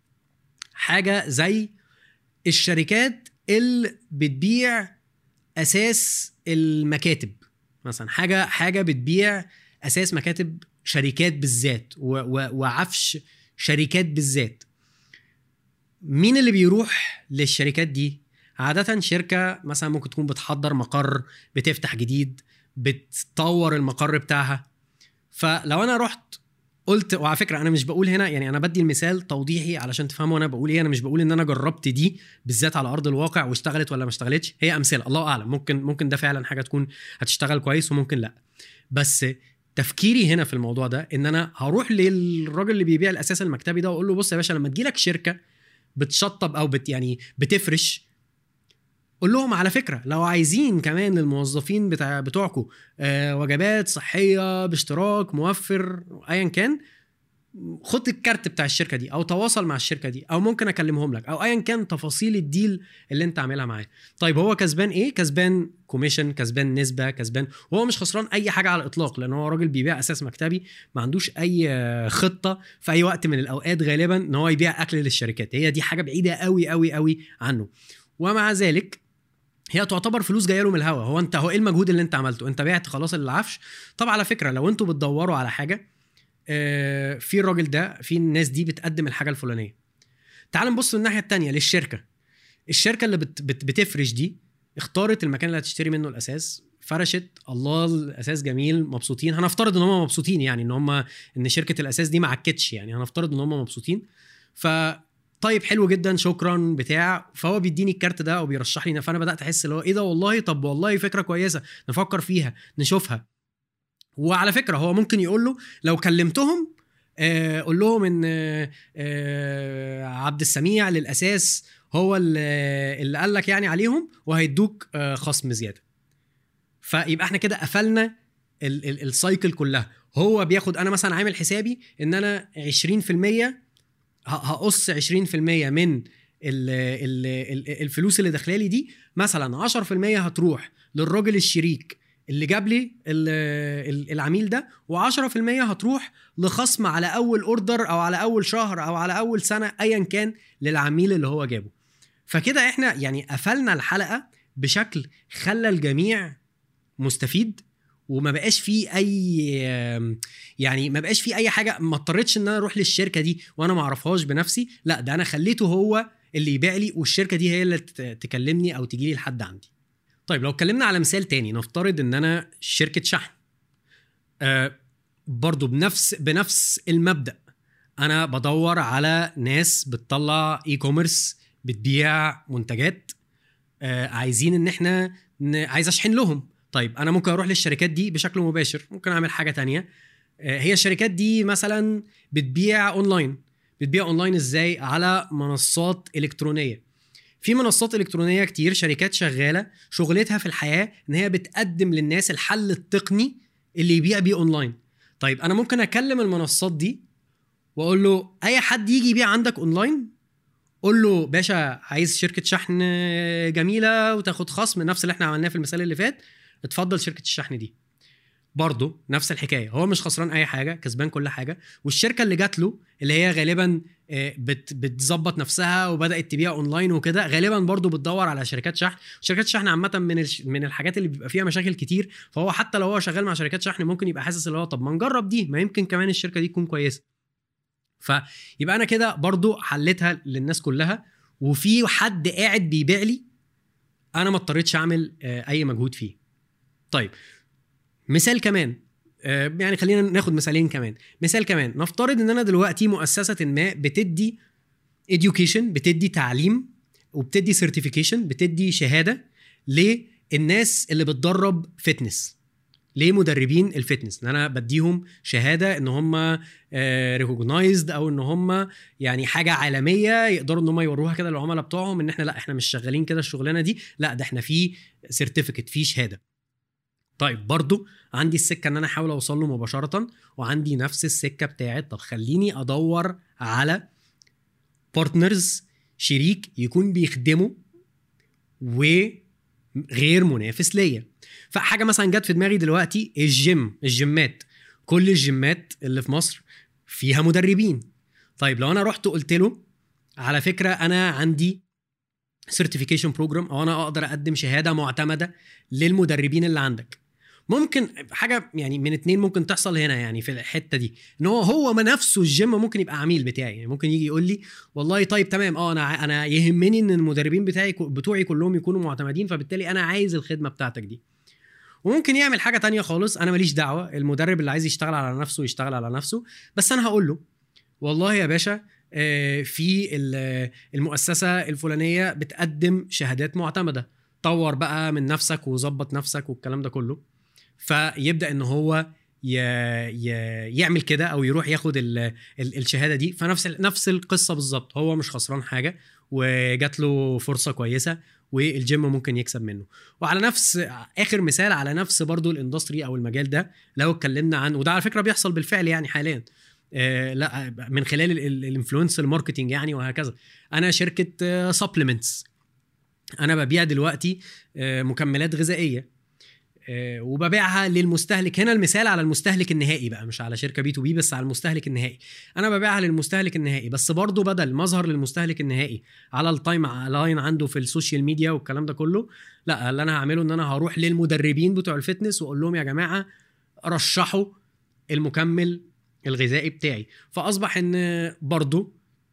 حاجه زي الشركات اللي بتبيع اساس المكاتب مثلا حاجه حاجه بتبيع اساس مكاتب شركات بالذات و- و- وعفش شركات بالذات مين اللي بيروح للشركات دي عادة شركة مثلا ممكن تكون بتحضر مقر بتفتح جديد بتطور المقر بتاعها فلو انا رحت قلت وعلى فكره انا مش بقول هنا يعني انا بدي المثال توضيحي علشان تفهموا انا بقول ايه انا مش بقول ان انا جربت دي بالذات على ارض الواقع واشتغلت ولا ما اشتغلتش هي امثله الله اعلم ممكن ممكن ده فعلا حاجه تكون هتشتغل كويس وممكن لا بس تفكيري هنا في الموضوع ده ان انا هروح للراجل اللي بيبيع الاساس المكتبي ده واقول له بص يا باشا لما تجيلك شركه بتشطب او بت يعني بتفرش قول لهم على فكره لو عايزين كمان للموظفين بتاع بتوعكم آه وجبات صحيه باشتراك موفر ايا كان خد الكارت بتاع الشركه دي او تواصل مع الشركه دي او ممكن اكلمهم لك او ايا كان تفاصيل الديل اللي انت عاملها معاه طيب هو كسبان ايه كسبان كوميشن كسبان نسبه كسبان وهو مش خسران اي حاجه على الاطلاق لان هو راجل بيبيع اساس مكتبي ما عندوش اي آه، خطه في اي وقت من الاوقات غالبا ان هو يبيع اكل للشركات هي دي حاجه بعيده قوي قوي قوي عنه ومع ذلك هي تعتبر فلوس جايه له من الهوا هو انت هو ايه المجهود اللي انت عملته انت بعت خلاص العفش طب على فكره لو انتوا بتدوروا على حاجه آه، في الراجل ده في الناس دي بتقدم الحاجه الفلانيه تعال نبص من الناحيه التانية للشركه الشركه اللي بت بت بتفرش دي اختارت المكان اللي هتشتري منه الاساس فرشت الله الاساس جميل مبسوطين هنفترض ان هم مبسوطين يعني ان هم ان شركه الاساس دي ما عكتش يعني هنفترض ان هم مبسوطين ف طيب حلو جدا شكرا بتاع فهو بيديني الكارت ده او بيرشح لي فانا بدات احس اللي هو ايه ده والله طب والله فكره كويسه نفكر فيها نشوفها وعلى فكره هو ممكن يقول له لو كلمتهم آه، قول لهم ان آه، آه، عبد السميع للاساس هو اللي اللي قال لك يعني عليهم وهيدوك آه، خصم زياده فيبقى احنا كده قفلنا ال- ال- السايكل كلها هو بياخد انا مثلا عامل حسابي ان انا 20% ه- هقص 20% من ال ال ال الفلوس اللي داخلالي دي مثلا 10% هتروح للراجل الشريك اللي جاب لي ال- ال- العميل ده و10% هتروح لخصم على اول اوردر او على اول شهر او على اول سنه ايا كان للعميل اللي هو جابه فكده احنا يعني قفلنا الحلقه بشكل خلى الجميع مستفيد وما بقاش فيه اي يعني ما بقاش فيه اي حاجه ما اضطريتش ان انا اروح للشركه دي وانا ما اعرفهاش بنفسي لا ده انا خليته هو اللي يبيع لي والشركه دي هي اللي ت- تكلمني او تجي لي لحد عندي طيب لو اتكلمنا على مثال تاني نفترض ان انا شركه شحن آه برضو بنفس بنفس المبدا انا بدور على ناس بتطلع اي كوميرس بتبيع منتجات آه عايزين ان احنا ن... عايز اشحن لهم طيب انا ممكن اروح للشركات دي بشكل مباشر ممكن اعمل حاجه تانية آه هي الشركات دي مثلا بتبيع اونلاين بتبيع اونلاين ازاي على منصات الكترونيه في منصات الكترونيه كتير شركات شغاله شغلتها في الحياه ان هي بتقدم للناس الحل التقني اللي يبيع بيه اونلاين طيب انا ممكن اكلم المنصات دي واقول له اي حد يجي يبيع عندك اونلاين قول له باشا عايز شركه شحن جميله وتاخد خصم نفس اللي احنا عملناه في المثال اللي فات اتفضل شركه الشحن دي برضه نفس الحكايه هو مش خسران اي حاجه كسبان كل حاجه والشركه اللي جات له اللي هي غالبا آه، بت بتظبط نفسها وبدات تبيع اونلاين وكده غالبا برضه بتدور على شركات شحن شركات الشحن عامه من الش... من الحاجات اللي بيبقى فيها مشاكل كتير فهو حتى لو هو شغال مع شركات شحن ممكن يبقى حاسس اللي هو طب ما نجرب دي ما يمكن كمان الشركه دي تكون كويسه فيبقى انا كده برضه حلتها للناس كلها وفي حد قاعد بيبيع لي انا ما اضطريتش اعمل آه، اي مجهود فيه طيب مثال كمان آه، يعني خلينا ناخد مثالين كمان مثال كمان نفترض ان انا دلوقتي مؤسسه ما بتدي education بتدي تعليم وبتدي certification بتدي شهاده للناس اللي بتدرب فتنس لمدربين الفتنس ان انا بديهم شهاده ان هم ريكوجنايزد او ان هم يعني حاجه عالميه يقدروا ان هم يوروها كده للعملاء بتوعهم ان احنا لا احنا مش شغالين كده الشغلانه دي لا ده احنا في سيرتيفيكت في شهاده طيب برضو عندي السكه ان انا احاول اوصل له مباشره وعندي نفس السكه بتاعت طب خليني ادور على بارتنرز شريك يكون بيخدمه وغير منافس ليا فحاجه مثلا جت في دماغي دلوقتي الجيم الجيمات كل الجيمات اللي في مصر فيها مدربين طيب لو انا رحت قلت له على فكره انا عندي سيرتيفيكيشن بروجرام او انا اقدر اقدم شهاده معتمده للمدربين اللي عندك ممكن حاجه يعني من اتنين ممكن تحصل هنا يعني في الحته دي ان هو هو ما نفسه الجيم ممكن يبقى عميل بتاعي يعني ممكن يجي يقول لي والله طيب تمام اه انا انا يهمني ان المدربين بتاعي بتوعي كلهم يكونوا معتمدين فبالتالي انا عايز الخدمه بتاعتك دي وممكن يعمل حاجه تانية خالص انا ماليش دعوه المدرب اللي عايز يشتغل على نفسه يشتغل على نفسه بس انا هقول له والله يا باشا آه، في المؤسسه الفلانيه بتقدم شهادات معتمده طور بقى من نفسك وظبط نفسك والكلام ده كله فيبدا ان هو ي... ي... يعمل كده او يروح ياخد ال... ال... الشهاده دي فنفس نفس القصه بالظبط هو مش خسران حاجه وجات له فرصه كويسه والجيم ممكن يكسب منه وعلى نفس اخر مثال على نفس برضو الاندستري او المجال ده لو اتكلمنا عن وده على فكره بيحصل بالفعل يعني حاليا آه لا من خلال الانفلونسر ماركتنج يعني وهكذا انا شركه سبلمنتس آه انا ببيع دلوقتي آه مكملات غذائيه آه، وببيعها للمستهلك هنا المثال على المستهلك النهائي بقى مش على شركه بي تو بي بس على المستهلك النهائي انا ببيعها للمستهلك النهائي بس برضه بدل مظهر للمستهلك النهائي على التايم لاين عنده في السوشيال ميديا والكلام ده كله لا اللي انا هعمله ان انا هروح للمدربين بتوع الفتنس واقول لهم يا جماعه رشحوا المكمل الغذائي بتاعي فاصبح ان برضه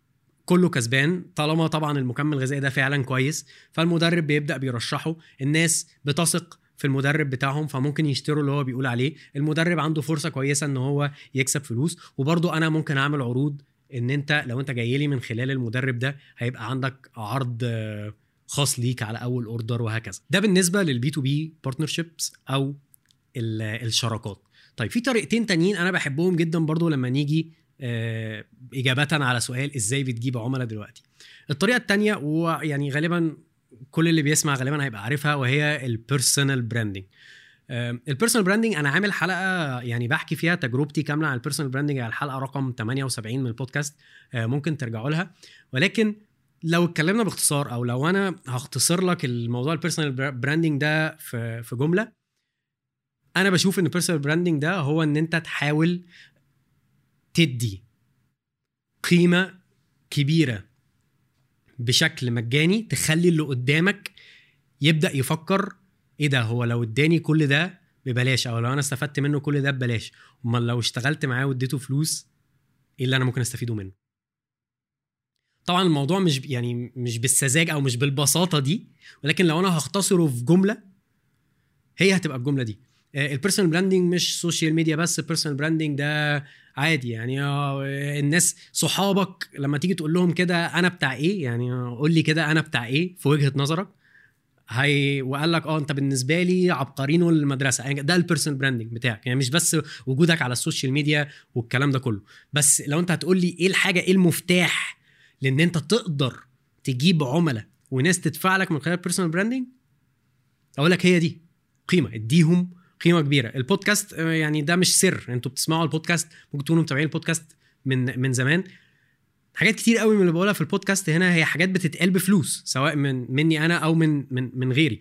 كله كسبان طالما طبعا المكمل الغذائي ده فعلا كويس فالمدرب بيبدا بيرشحه الناس بتثق في المدرب بتاعهم فممكن يشتروا اللي هو بيقول عليه المدرب عنده فرصه كويسه ان هو يكسب فلوس وبرضه انا ممكن اعمل عروض ان انت لو انت جاي لي من خلال المدرب ده هيبقى عندك عرض خاص ليك على اول اوردر وهكذا ده بالنسبه للبي تو بي بارتنرشيبس او الشراكات طيب في طريقتين تانيين انا بحبهم جدا برضو لما نيجي آه، اجابه على سؤال ازاي بتجيب عملاء دلوقتي الطريقه الثانيه ويعني غالبا كل اللي بيسمع غالبا هيبقى عارفها وهي البيرسونال براندنج البيرسونال براندنج انا عامل حلقه يعني بحكي فيها تجربتي كامله عن البيرسونال براندنج على الحلقه رقم 78 من البودكاست آه، ممكن ترجعوا لها ولكن لو اتكلمنا باختصار او لو انا هختصر لك الموضوع البيرسونال براندنج ده في في جمله انا بشوف ان البيرسونال براندنج ده هو ان انت تحاول تدي قيمه كبيره بشكل مجاني تخلي اللي قدامك يبدا يفكر ايه ده هو لو اداني كل ده ببلاش او لو انا استفدت منه كل ده ببلاش امال لو اشتغلت معاه واديته فلوس ايه اللي انا ممكن استفيده منه طبعا الموضوع مش يعني مش بالسذاجه او مش بالبساطه دي ولكن لو انا هختصره في جمله هي هتبقى الجمله دي البيرسونال براندنج مش سوشيال ميديا بس البيرسونال براندنج ده عادي يعني آه، الناس صحابك لما تيجي تقول لهم كده انا بتاع ايه يعني قول لي كده انا بتاع ايه في وجهه نظرك هي وقال لك اه انت بالنسبه لي عبقرين المدرسه يعني ده البيرسونال براندنج بتاعك يعني مش بس وجودك على السوشيال ميديا والكلام ده كله بس لو انت هتقول لي ايه الحاجه ايه المفتاح لان انت تقدر تجيب عملاء وناس تدفع لك من خلال البيرسونال براندنج اقول لك هي دي قيمه اديهم قيمه كبيره البودكاست آه، يعني ده مش سر انتوا بتسمعوا البودكاست ممكن تكونوا متابعين البودكاست من من زمان حاجات كتير قوي من اللي بقولها في البودكاست هنا هي حاجات بتتقال بفلوس سواء من مني انا او من من من غيري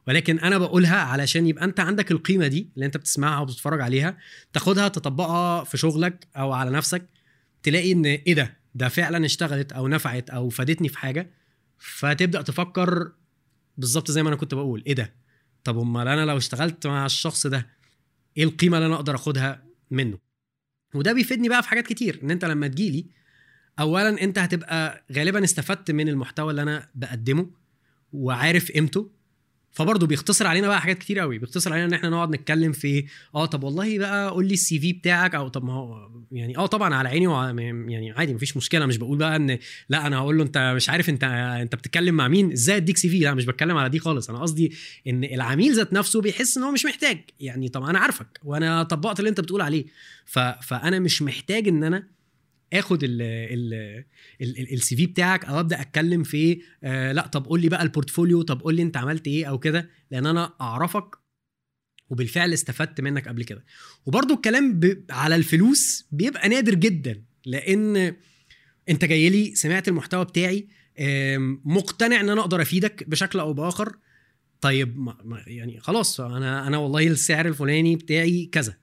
ولكن انا بقولها علشان يبقى انت عندك القيمه دي اللي انت بتسمعها وبتتفرج عليها تاخدها تطبقها في شغلك او على نفسك تلاقي ان ايه ده ده فعلا اشتغلت او نفعت او فادتني في حاجه فتبدا تفكر بالظبط زي ما انا كنت بقول ايه ده طب امال انا لو اشتغلت مع الشخص ده ايه القيمه اللي انا اقدر اخدها منه وده بيفيدني بقى في حاجات كتير ان انت لما تجيلي اولا انت هتبقى غالبا استفدت من المحتوى اللي انا بقدمه وعارف قيمته فبرضه بيختصر علينا بقى حاجات كتير قوي بيختصر علينا ان احنا نقعد نتكلم في اه طب والله بقى قول لي السي في بتاعك او طب ما هو يعني اه طبعا على عيني وع- يعني عادي مفيش مشكله مش بقول بقى ان لا انا هقول له انت مش عارف انت انت بتتكلم مع مين ازاي اديك سي في لا مش بتكلم على دي خالص انا قصدي ان العميل ذات نفسه بيحس ان هو مش محتاج يعني طب انا عارفك وانا طبقت اللي انت بتقول عليه ف... فانا مش محتاج ان انا اخد ال ال السي في بتاعك او ابدا اتكلم في آه لا طب قول لي بقى البورتفوليو طب قول لي انت عملت ايه او كده لان انا اعرفك وبالفعل استفدت منك قبل كده وبرضو الكلام ب... على الفلوس بيبقى نادر جدا لان انت جاي لي سمعت المحتوى بتاعي آم، مقتنع ان انا اقدر افيدك بشكل او باخر طيب ما ما- يعني خلاص انا انا والله السعر الفلاني بتاعي كذا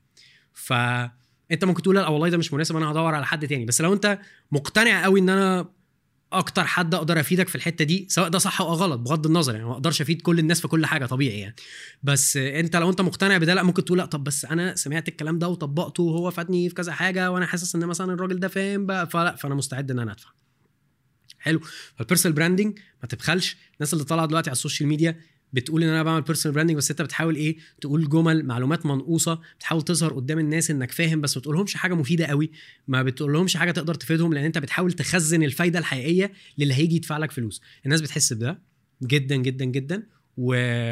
فانت ممكن تقول لا والله ده مش مناسب انا هدور على حد تاني بس لو انت مقتنع قوي ان انا اكتر حد اقدر افيدك في الحته دي سواء ده صح او غلط بغض النظر يعني ما اقدرش افيد كل الناس في كل حاجه طبيعي يعني بس انت لو انت مقتنع بده لا ممكن تقول لا طب بس انا سمعت الكلام ده وطبقته وهو فادني في كذا حاجه وانا حاسس ان مثلا الراجل ده فاهم بقى فلا فانا مستعد ان انا ادفع حلو فالبيرسونال براندنج ما تبخلش الناس اللي طالعه دلوقتي على السوشيال ميديا بتقول ان انا بعمل بيرسونال براندنج بس انت بتحاول ايه تقول جمل معلومات منقوصه بتحاول تظهر قدام الناس انك فاهم بس ما بتقولهمش حاجه مفيده قوي ما بتقولهمش حاجه تقدر تفيدهم لان انت بتحاول تخزن الفايده الحقيقيه للي هيجي يدفع لك فلوس الناس بتحس بده جدا جدا جدا و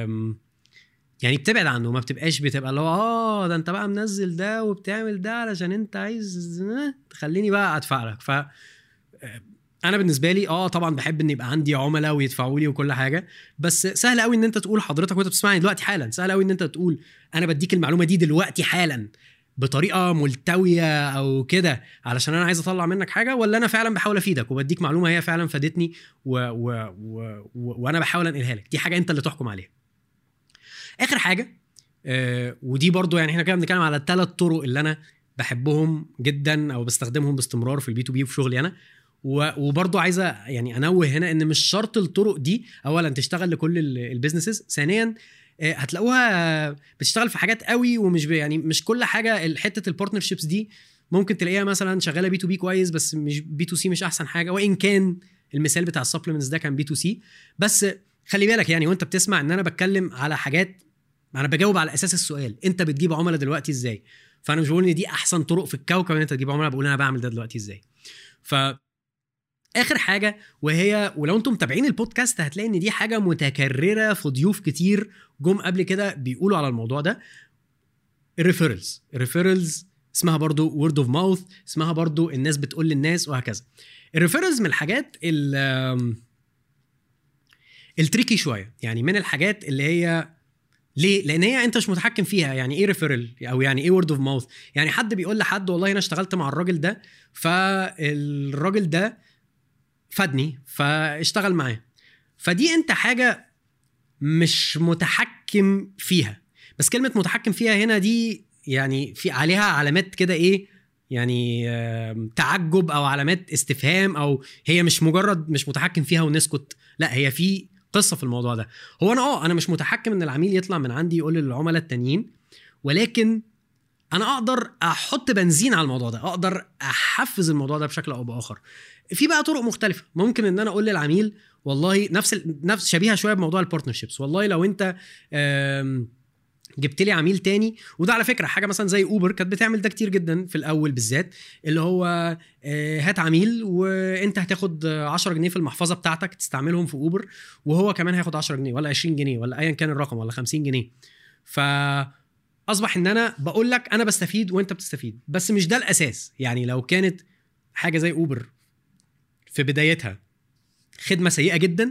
يعني بتبعد عنه ما بتبقاش بتبقى اللي هو اه ده انت بقى منزل ده وبتعمل ده علشان انت عايز آه، تخليني بقى ادفع لك ف آه، انا بالنسبه لي اه طبعا بحب ان يبقى عندي عملاء ويدفعوا لي وكل حاجه بس سهل قوي ان انت تقول حضرتك وانت بتسمعني دلوقتي حالا سهل قوي ان انت تقول انا بديك المعلومه دي دلوقتي حالا بطريقه ملتويه او كده علشان انا عايز اطلع منك حاجه ولا انا فعلا بحاول افيدك وبديك معلومه هي فعلا فادتني و... و... و... و... وانا بحاول انقلها لك دي حاجه انت اللي تحكم عليها اخر حاجه آه ودي برضو يعني احنا كده بنتكلم على الثلاث طرق اللي انا بحبهم جدا او بستخدمهم باستمرار في البي تو بي وفي شغلي انا و- وبرضو عايزه يعني انوه هنا ان مش شرط الطرق دي اولا تشتغل لكل ال- البيزنسز ثانيا آه، هتلاقوها بتشتغل في حاجات قوي ومش ب- يعني مش كل حاجه حته البارتنرشيبس دي ممكن تلاقيها مثلا شغاله بي تو بي كويس بس مش بي تو سي مش احسن حاجه وان كان المثال بتاع السبلمنتس ده كان بي تو سي بس خلي بالك يعني وانت بتسمع ان انا بتكلم على حاجات انا بجاوب على اساس السؤال انت بتجيب عملاء دلوقتي ازاي فانا مش بقول ان دي احسن طرق في الكوكب ان انت تجيب عملاء بقول انا بعمل ده دلوقتي ازاي ف اخر حاجه وهي ولو انتم متابعين البودكاست هتلاقي ان دي حاجه متكرره في ضيوف كتير جم قبل كده بيقولوا على الموضوع ده الريفيرلز الريفيرلز اسمها برضو وورد اوف ماوث اسمها برضو الناس بتقول للناس وهكذا الريفيرلز من الحاجات ال التريكي شويه يعني من الحاجات اللي هي ليه؟ لان هي انت مش متحكم فيها يعني ايه ريفيرل او يعني ايه وورد اوف ماوث يعني حد بيقول لحد والله انا اشتغلت مع الراجل ده فالراجل ده فادني فاشتغل معاه فدي انت حاجه مش متحكم فيها بس كلمه متحكم فيها هنا دي يعني في عليها علامات كده ايه يعني آم، تعجب او علامات استفهام او هي مش مجرد مش متحكم فيها ونسكت لا هي في قصه في الموضوع ده هو انا اه انا مش متحكم ان العميل يطلع من عندي يقول للعملاء التانيين ولكن انا اقدر احط بنزين على الموضوع ده اقدر احفز الموضوع ده بشكل او باخر في بقى طرق مختلفه ممكن ان انا اقول للعميل والله نفس ال- نفس شبيهه شويه بموضوع البارتنرشيبس والله لو انت آم، جبت لي عميل تاني وده على فكره حاجه مثلا زي اوبر كانت بتعمل ده كتير جدا في الاول بالذات اللي هو آه، هات عميل وانت هتاخد آه، 10 جنيه في المحفظه بتاعتك تستعملهم في اوبر وهو كمان هياخد 10 جنيه ولا 20 جنيه ولا ايا كان الرقم ولا 50 جنيه ف اصبح ان انا بقول لك انا بستفيد وانت بتستفيد بس مش ده الاساس يعني لو كانت حاجه زي اوبر في بدايتها خدمه سيئه جدا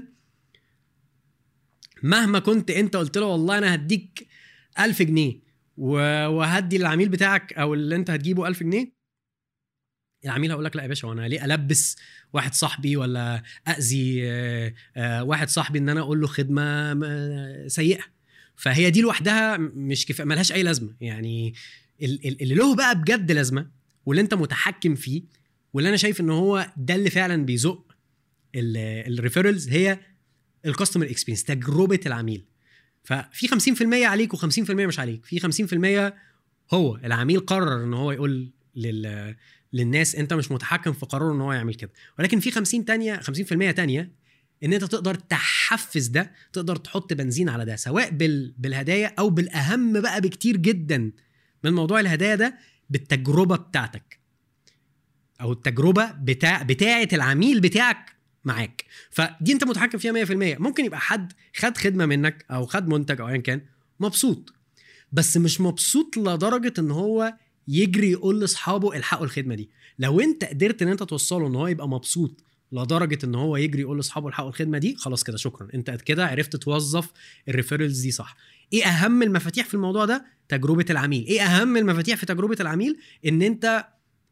مهما كنت انت قلت له والله انا هديك 1000 جنيه و- وهدي للعميل بتاعك او اللي انت هتجيبه 1000 جنيه العميل هيقول لك لا يا باشا وانا ليه البس واحد صاحبي ولا اذي آه، آه، واحد صاحبي ان انا اقول له خدمه آه، سيئه فهي دي لوحدها مش كفايه ملهاش اي لازمه يعني ال- ال- اللي له بقى بجد لازمه واللي انت متحكم فيه واللي انا شايف ان هو ده اللي فعلا بيزق الريفيرلز هي الكاستمر اكسبيرينس تجربه العميل ففي 50% عليك و50% مش عليك في 50% هو العميل قرر ان هو يقول لل للناس انت مش متحكم في قراره ان هو يعمل كده ولكن في 50 تانية 50% تانية ان انت تقدر تحفز ده تقدر تحط بنزين على ده سواء بال... بالهدايا او بالاهم بقى بكتير جدا من موضوع الهدايا ده بالتجربه بتاعتك او التجربه بتاع بتاعه العميل بتاعك معاك فدي انت متحكم فيها 100% ممكن يبقى حد خد خدمه منك او خد منتج او ايا كان مبسوط بس مش مبسوط لدرجه ان هو يجري يقول لاصحابه الحقوا الخدمه دي لو انت قدرت ان انت توصله ان هو يبقى مبسوط لدرجه ان هو يجري يقول لاصحابه الحقوا الخدمه دي خلاص كده شكرا انت كده عرفت توظف الريفيرلز دي صح ايه اهم المفاتيح في الموضوع ده تجربه العميل ايه اهم المفاتيح في تجربه العميل ان انت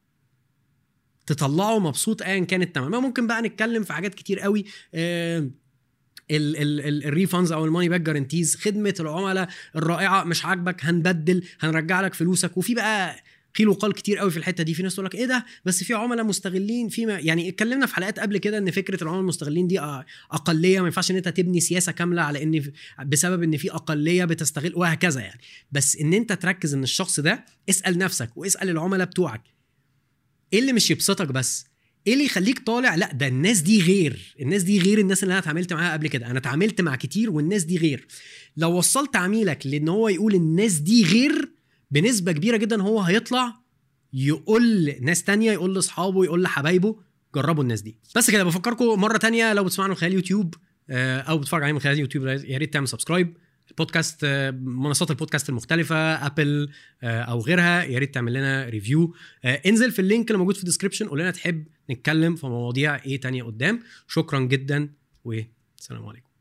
تطلعه مبسوط ايا كان الثمن ممكن بقى نتكلم في حاجات كتير قوي آه الريفاندز او الماني باك جارانتيز خدمه العملاء الرائعه مش عاجبك هنبدل هنرجع لك فلوسك وفي بقى قيل وقال كتير قوي في الحته دي في ناس تقول لك ايه ده بس في عملاء مستغلين في ما يعني اتكلمنا في حلقات قبل كده ان فكره العملاء المستغلين دي اقليه ما ينفعش ان انت تبني سياسه كامله على ان بسبب ان في اقليه بتستغل وهكذا يعني بس ان انت تركز ان الشخص ده اسال نفسك واسال العملاء بتوعك ايه اللي مش يبسطك بس ايه اللي يخليك طالع لا ده الناس دي غير الناس دي غير الناس اللي انا اتعاملت معاها قبل كده انا اتعاملت مع كتير والناس دي غير لو وصلت عميلك لان هو يقول الناس دي غير بنسبه كبيره جدا هو هيطلع يقول ناس تانية يقول لاصحابه يقول لحبايبه جربوا الناس دي بس كده بفكركم مره تانية لو بتسمعنا من خلال يوتيوب او بتتفرج علينا من خلال يوتيوب يا ريت تعمل سبسكرايب البودكاست منصات البودكاست المختلفة ابل او غيرها يا ريت تعمل لنا ريفيو انزل في اللينك اللي موجود في الديسكربشن قول لنا تحب نتكلم في مواضيع ايه تانية قدام شكرا جدا والسلام عليكم